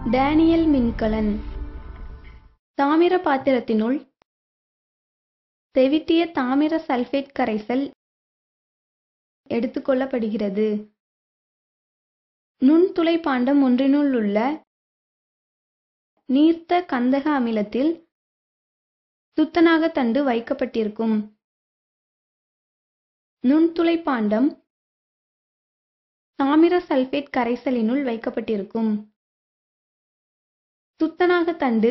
Daniel மின்கலன் தாமிர பாத்திரத்தினுள் தெவிட்டிய தாமிர sulphate கரைசல் எடுத்துக் கொள்ளப்படுகிறது. நுண்துளை பாண்டம் ஒன்றினுள்ளுள்ள நீர்த்த கந்தக அமிலத்தில் துத்தநாகத் தண்டு வைக்கப்பட்டிருக்கும். நுண்துளை பாண்டம் தாமிர சல்பேட் கரைசலினுள் வைக்கப்பட்டிருக்கும். துத்தநாகத் தண்டு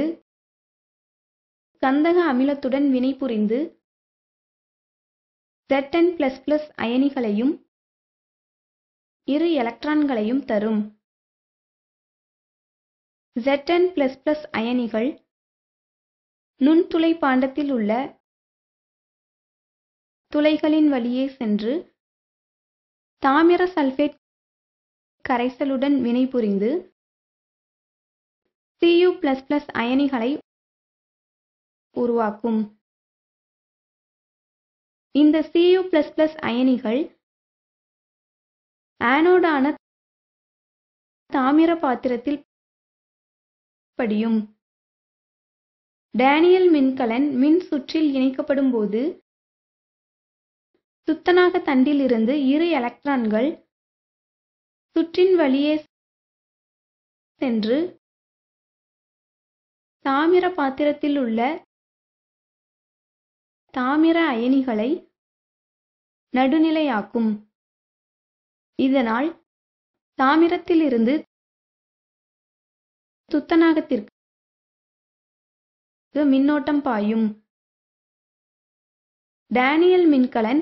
கந்தக அமிலத்துடன் வினைபுரிந்து Zn++ அயனிகளையும் இரு எலக்ட்ரான்களையும் தரும். Zn++ அயனிகள் நுண்துளை பாண்டத்திலுள்ள துளைகளின் வழியே சென்று தாமிர சல்பேட் கரைசலுடன் வினைபுரிந்து Cu++ அயனிகளை உருவாக்கும். இந்த Cu++ அயனிகள் ஆனோடான தாமிர பாத்திரத்தில் படியும். டேனியல் மின்கலன் மின்சுற்றில் இணைக்கப்படும்போது துத்தநாகத் தண்டிலிருந்து இரு எலக்ட்ரான்கள் சுற்றின் வழியே சென்று தாமிர பாத்திரத்திலுள்ள தாமிர அயனிகளை நடுநிலையாக்கும். இதனால் தாமிரத்திலிருந்து துத்தநாகத்திற்கு மின்னோட்டம் பாயும். டேனியல் மின்கலன்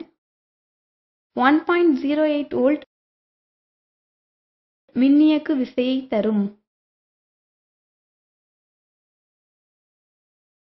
1.08 வோல்ட் மின்னியக்கு விசையை தரும்.